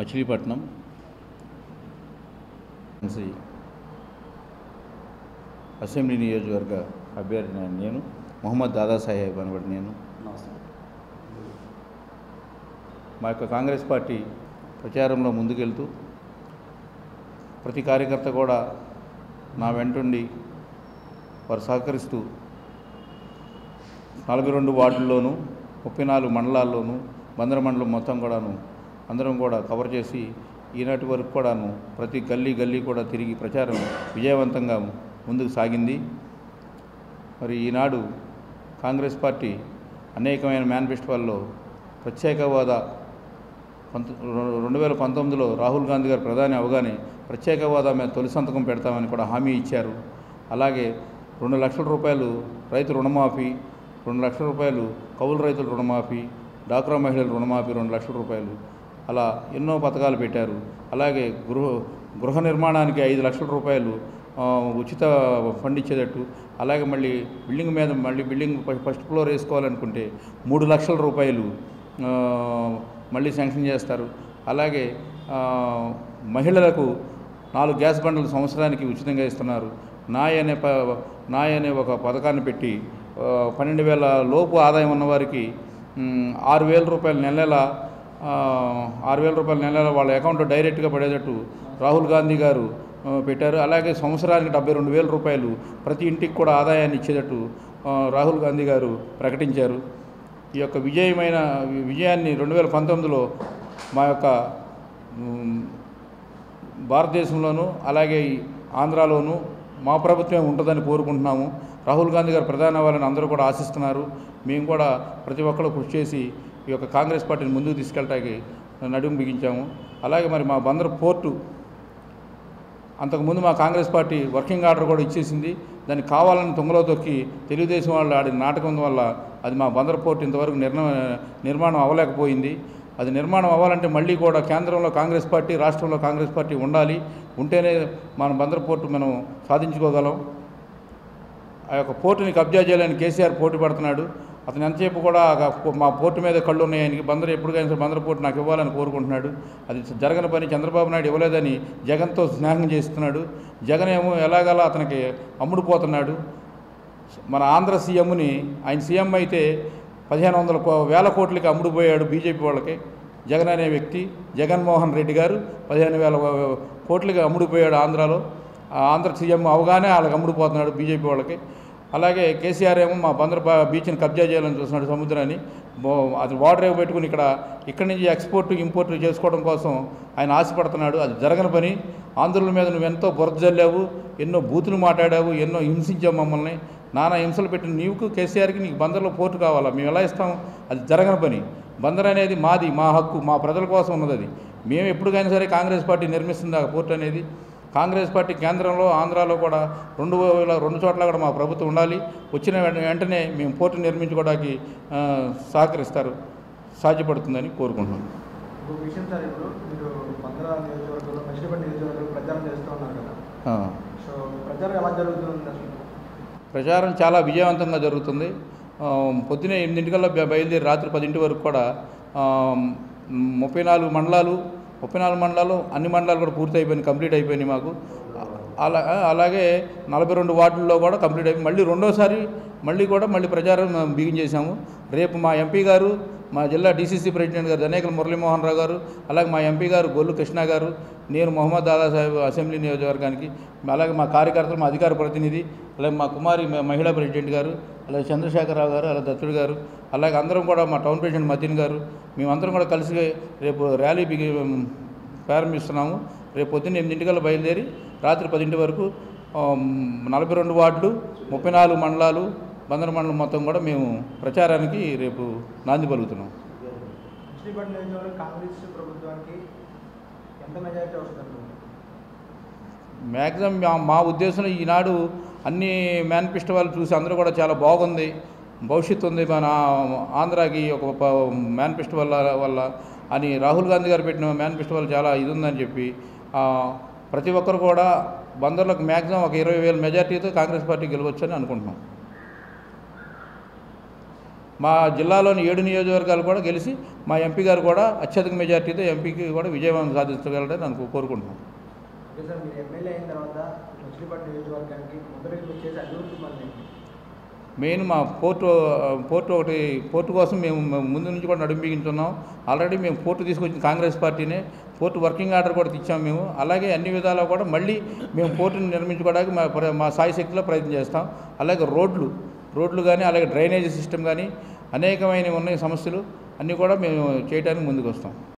Machilipatnam Shri assembly నియోజకవర్గ అభ్యర్థి నేను మొహమ్మద్ దాదాసాహెబ్ అనబడి నేను మా యొక్క కాంగ్రెస్ పార్టీ ప్రచారంలో ముందుకెళ్తూ ప్రతి కార్యకర్త కూడా నా వెంటుండి వారు సహకరిస్తూ నలభై రెండు వార్డుల్లోనూ ముప్పై నాలుగు మండలాల్లోనూ బందర మండలం మొత్తం కూడాను అందరం కూడా కవర్ చేసి ఈనాటి వరకు కూడాను ప్రతి గల్లీ గల్లీ కూడా తిరిగి ప్రచారం విజయవంతంగా ముందుకు సాగింది మరి ఈనాడు కాంగ్రెస్ పార్టీ అనేకమైన మేనిఫెస్టోల్లో ప్రత్యేక హోదా పంత రెండు వేల పంతొమ్మిదిలో రాహుల్ గాంధీ గారు ప్రధాని అవగానే ప్రత్యేక హోదా మీద తొలి సంతకం పెడతామని కూడా హామీ ఇచ్చారు అలాగే రెండు లక్షల రూపాయలు రైతు రుణమాఫీ రెండు లక్షల రూపాయలు కౌలు రైతుల రుణమాఫీ డాక్రా మహిళల రుణమాఫీ రెండు లక్షల రూపాయలు అలా ఎన్నో పథకాలు పెట్టారు అలాగే గృహ గృహ నిర్మాణానికి ఐదు లక్షల రూపాయలు ఆ, ఉచిత ఫండ్ ఇచ్చేటట్టు అలాగే మళ్ళీ బిల్డింగ్ మీద మళ్ళీ బిల్డింగ్ ఫ- ఫస్ట్ ఫ్లోర్ వేసుకోవాలనుకుంటే మూడు లక్షల రూపాయలు ఆ, మళ్ళీ శాంక్షన్ చేస్తారు అలాగే ఆ, మహిళలకు నాలుగు గ్యాస్ బండలు సంవత్సరానికి ఉచితంగా ఇస్తున్నారు నాయ్ అనే ప నాయ్ అనే ఒక పథకాన్ని పెట్టి ఆ, పన్నెండు వేల లోపు ఆదాయం ఉన్నవారికి మ్, ఆరు వేల రూపాయలు నెల నెల ఆ, ఆరు వేల రూపాయలు నెల నెల వాళ్ళ అకౌంట్లో డైరెక్ట్గా పడేటట్టు రాహుల్ గాంధీ గారు ఆ, పెట్టారు అలాగే సంవత్సరానికి డెబ్బై రెండు వేల రూపాయలు ప్రతి ఇంటికి కూడా ఆదాయాన్ని ఇచ్చేటట్టు ఆ, రాహుల్ గాంధీ గారు ప్రకటించారు ఈ యొక్క విజయమైన విజయాన్ని రెండు వేల పంతొమ్మిదిలో మా యొక్క మ్, భారతదేశంలోనూ అలాగే ఈ ఆంధ్రాలోనూ మా ప్రభుత్వమే ఉంటుందని కోరుకుంటున్నాము రాహుల్ గాంధీ గారు ప్రధాని అవ్వాలని అందరూ కూడా ఆశిస్తున్నారు మేము కూడా ప్రతి ఒక్కరు కృషి చేసి ఈ యొక్క కాంగ్రెస్ పార్టీని ముందుకు తీసుకెళ్ళటానికి నడుము బిగించాము అలాగే మరి మా బందర్ పోర్టు అంతకుముందు మా కాంగ్రెస్ పార్టీ వర్కింగ్ ఆర్డర్ కూడా ఇచ్చేసింది దాన్ని కావాలని తుంగలో తొక్కి తెలుగుదేశం వాళ్ళు ఆడిన నాటకం వల్ల అది మా బందర్ పోర్టు ఇంతవరకు నిర్ణ నిర్మాణం అవ్వలేకపోయింది అది నిర్మాణం అవ్వాలంటే మళ్ళీ కూడా కేంద్రంలో కాంగ్రెస్ పార్టీ రాష్ట్రంలో కాంగ్రెస్ పార్టీ ఉండాలి ఉంటేనే మన బందర్ పోర్టు మనం సాధించుకోగలం ఆ యొక్క పోర్టుని కబ్జా చేయాలని కేసీఆర్ పోటీ పడుతున్నాడు అతను ఎంతసేపు కూడా ఆ పో- మా పోర్టు మీద కళ్ళు ఉన్నాయి ఆయనకి బందర్ ఎప్పటికైనా సరే బందర్ పోర్టు నాకు ఇవ్వాలని కోరుకుంటున్నాడు అది జరగని పని చంద్రబాబు నాయుడు ఇవ్వలేదని జగన్తో స్నేహం చేస్తున్నాడు జగన్ ఏమో ఎలాగలా అతనికి అమ్ముడుపోతున్నాడు మన ఆంధ్ర సీఎంని ఆయన సీఎం అయితే పదిహేను వందల కో- వేల కోట్లకి అమ్ముడుపోయాడు బీజేపీ వాళ్ళకి జగన్ అనే వ్యక్తి జగన్మోహన్ రెడ్డి గారు పదిహేను వేల కోట్లకి అమ్ముడుపోయాడు ఆంధ్రాలో ఆ ఆంధ్ర సీఎం అవగానే వాళ్ళకి అమ్ముడుపోతున్నాడు బీజేపీ వాళ్ళకి అలాగే కేసీఆర్ ఏమో మా బందర్ బా- బీచ్ని కబ్జా చేయాలని చూస్తున్నాడు సముద్రాన్ని బో- అది వాటర్ ఏవో పెట్టుకుని ఇక్కడ ఇక్కడి నుంచి ఎక్స్పోర్ట్ ఇంపోర్ట్ చేసుకోవడం కోసం ఆయన ఆశపడుతున్నాడు అది జరగని పని ఆంధ్రుల మీద నువ్వు ఎంతో బురద జల్లావు ఎన్నో బూతులు మాట్లాడావు ఎన్నో హింసించావు మమ్మల్ని నానా హింసలు పెట్టిన నీవుకు కేసీఆర్కి నీకు బందర్లో పోర్టు కావాలా మేము ఎలా ఇస్తాం అది జరగని పని బందర్ అనేది మాది మా హక్కు మా ప్రజల కోసం ఉన్నది అది మేము ఎప్పటికైనా సరే కాంగ్రెస్ పార్టీ నిర్మిస్తుంది ఆ పోర్టు అనేది కాంగ్రెస్ పార్టీ కేంద్రంలో ఆంధ్రాలో కూడా రెండు వేల రెండు చోట్ల కూడా మా ప్రభుత్వం ఉండాలి వచ్చిన వెంట- వెంటనే మేము పోర్టు నిర్మించుకోవడానికి ఆ, సహకరిస్తారు సాధ్యపడుతుందని కోరుకుంటున్నాను ఇంకొక విషయం సార్ ఇప్పుడు మీరు పంద్రా నియోజకవర్గంలో మచిలీపట్నం నియోజకవర్గంలో ప్రచారం చేస్తూ ఉన్నారు కదా ఆ. సో ప్రచారం ఎలా జరుగుతుంది అసలు ప్రచారం చాలా విజయవంతంగా జరుగుతుంది ఆ, పొద్దునే ఎనిమిదింటికల్లా బయ- బయలుదేరి రాత్రి పదింటి వరకు కూడా ఆ, ముప్పై నాలుగు మండలాలు ముప్పై నాలుగు మండలాలు అన్ని మండలాలు కూడా పూర్తి అయిపోయినాయి కంప్లీట్ అయిపోయినాయి మాకు అలా అలాగే నలభై రెండు వార్డుల్లో కూడా కంప్లీట్ అయిపోయి మళ్ళీ రెండోసారి మళ్ళీ కూడా మళ్ళీ ప్రచారం బిగించేశాము రేపు మా ఎంపీ గారు మా జిల్లా డీసీసీ ప్రెసిడెంట్ గారు ధనేకల మురళీమోహన్ రావు గారు అలాగే మా ఎంపీ గారు గొల్లు కృష్ణ గారు నేను మొహమ్మద్ దాదాసాహెబ్ అసెంబ్లీ నియోజకవర్గానికి అలాగే మా కార్యకర్తలు మా అధికార ప్రతినిధి అలాగే మా కుమారి మ- మహిళా ప్రెసిడెంట్ గారు అలాగే చంద్రశేఖరరావు గారు అలాగే దత్తుడు గారు అలాగే అందరం కూడా మా టౌన్ ప్రెసిడెంట్ మతిన్ గారు మేమందరం కూడా కలిసి రేపు ర్యాలీ బిగి ప్రారంభిస్తున్నాము రేపు పొద్దున్న ఎనిమిదింటికల్లా బయలుదేరి రాత్రి పదింటి వరకు ఆ, నలభై రెండు వార్డులు ముప్పై నాలుగు మండలాలు బందర మండలం మొత్తం కూడా మేము ప్రచారానికి రేపు నాంది పలుకుతున్నాం మచిలీపట్నం నియోజకవర్గం కాంగ్రెస్ ప్రభుత్వానికి ఎంత మెజారిటీ వస్తుంది అనుకుంటున్నారు? మ్యాక్సిమం మా మా ఉద్దేశంలో ఈనాడు అన్ని మేనిఫెస్టో వాళ్ళు చూసి అందరూ కూడా చాలా బాగుంది భవిష్యత్తు ఉంది మన ఆంధ్రాకి ఒక మేనిఫెస్టో వల్ల వల్ల అని రాహుల్ గాంధీ గారు పెట్టిన మేనిఫెస్టో వల్ల చాలా ఇది ఉందని చెప్పి ఆ, ప్రతి ఒక్కరు కూడా బందర్లకు మ్యాక్సిమం ఒక ఇరవై వేల మెజార్టీతో కాంగ్రెస్ పార్టీ గెలవచ్చని అనుకుంటున్నాం మా జిల్లాలోని ఏడు నియోజకవర్గాలు కూడా గెలిచి మా ఎంపీ గారు కూడా అత్యధిక మెజార్టీతో ఎంపీకి కూడా విజయవంతం సాధించగలరని నేను కోరుకుంటున్నాను ఓకే సార్ మీరు ఎమ్మెల్యే అయిన తర్వాత మచిలీపట్నం నియోజకవర్గానికి మొదటి మీరు చేసే అభివృద్ధి పనులు ఏంటి? మెయిన్ మా పోర్టు పోర్టు ఒకటి పోర్టు కోసం మేము మేము ముందు నుంచి కూడా నడుము బిగించున్నాం ఆల్రెడీ మేము పోర్టు తీసుకొచ్చిన కాంగ్రెస్ పార్టీనే పోర్టు వర్కింగ్ ఆర్డర్ కూడా తెచ్చాం మేము అలాగే అన్ని విధాలా కూడా మళ్ళీ మేము పోర్టుని నిర్మించుకోవడానికి మా ప్ర- మా సాయి శక్తిలో ప్రయత్నం చేస్తాం అలాగే రోడ్లు రోడ్లు కానీ అలాగే డ్రైనేజీ సిస్టమ్ కానీ అనేకమైన ఉన్నాయి సమస్యలు అన్నీ కూడా మేము చేయడానికి ముందుకు వస్తాం